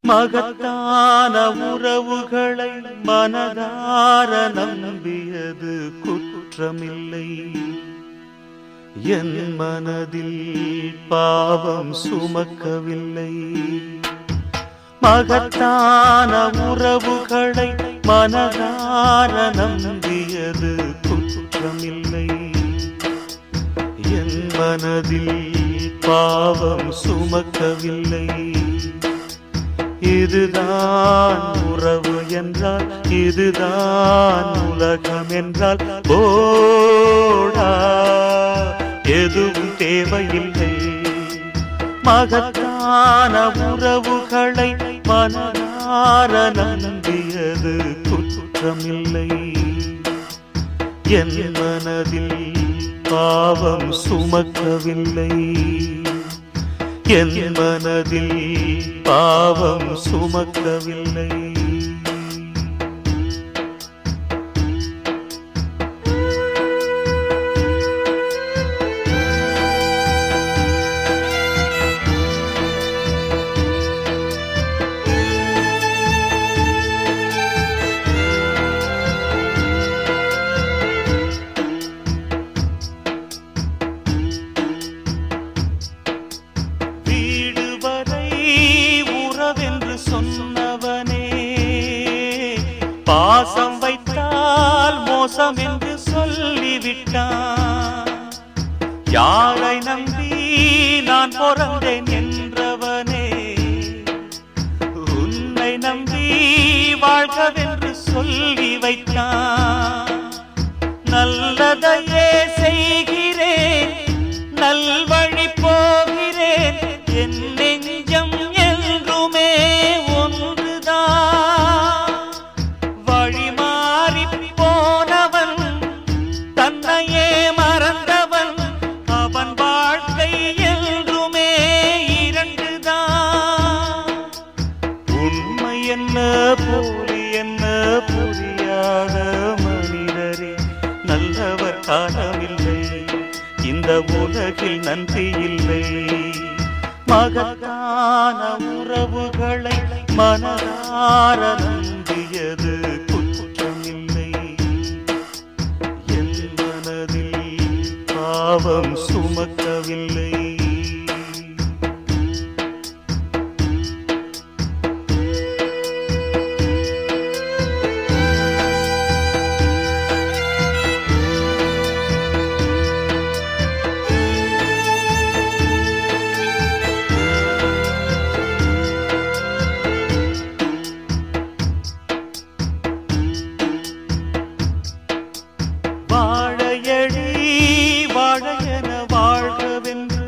மகத்தான உறவுகளை மனதார நம்பியது குற்றமில்லை என் மனதில் பாவம் சுமக்கவில்லை மகத்தான உறவுகளை மனதார நம்பியது குற்றமில்லை என் மனதில் பாவம் சுமக்கவில்லை இதுதான் உறவு என்றால் இதுதான் உலகம் என்றால் போடா எதுவும் தேவையில்லை மகத்தான உறவுகளை மனதார நம்பியது குற்றமில்லை என் மனதில் பாவம் சுமக்கவில்லை என் மனதில் பாவம் சுமக்கவில்லை வீடு வரை உறவென்று சொன்னவனே பாசம் வைத்தால் மோசம் என்று சொல்லிவிட்டான் யாரை நம்பி நான் பிறந்தேன் என்றவனே உன்னை நம்பி வாழ்கவென்று சொல்லி வைத்தான் நல்லதையே செய்கிறேன் நல்வழி போகிறேன் என் நெஞ்சம் என்றுமே ஒன்றுதான் வழி மாறி போனவன் தன்னையே மறந்தவன் அவன் வாழ்க்கை என்றுமே இரண்டுதான் உண்மை என்ன போலி என்ன புரியாத மனிதரே நல்லவர் காணவில்லை இந்த உலகில் நன்றி இல்லை மகத்தான உறவுகளை மனதார நம்பியது குற்றமில்லை என் மனதில் பாவம் சுமக்கவில்லை வாழையடி வாழையன வாழ்கவென்று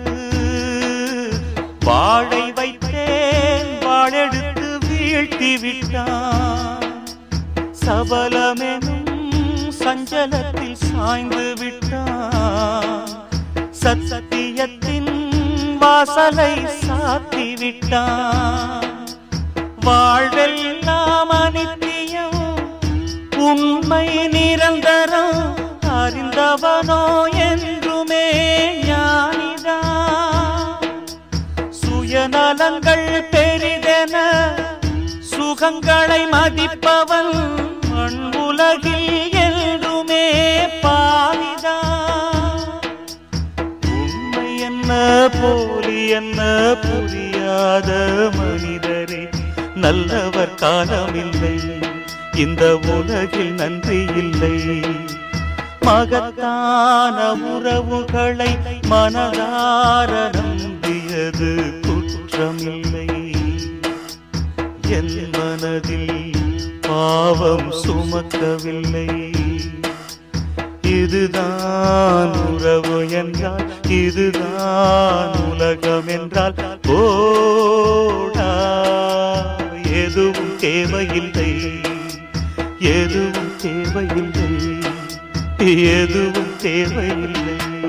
வாழை வைத்தேன் வாழெடுத்து வீழ்த்தி விட்டான் சபலமெனும் சஞ்சலத்தில் சாய்ந்து விட்டான் சத்தியத்தின் வாசலை சாத்தி விட்டான் வாழ்வெல்லாம் அனித்தியம் உண்மை நிரந்தரம் அறிந்தவனோ என்றுமே ஞானிதான் சுயநலங்கள் பெரிதென சுகங்களை மதிப்பவன் மண் உலகில் என்றுமே பாவிதான் உண்மை என்ன போலி என்ன புரியாத மனிதரே நல்லவர் காலமில்லை இந்த உலகில் நன்றி இல்லை மகத்தான உறவுகளை மனதார நம்பியது குற்றமில்லை என் மனதில் பாவம் சுமக்கவில்லை இதுதான் உறவு என்றால் இதுதான் உலகம் என்றால் போடா எதுவும் தேவையில்லை எதுவும் தேவையில்லை எதுவும் தேவையில்லை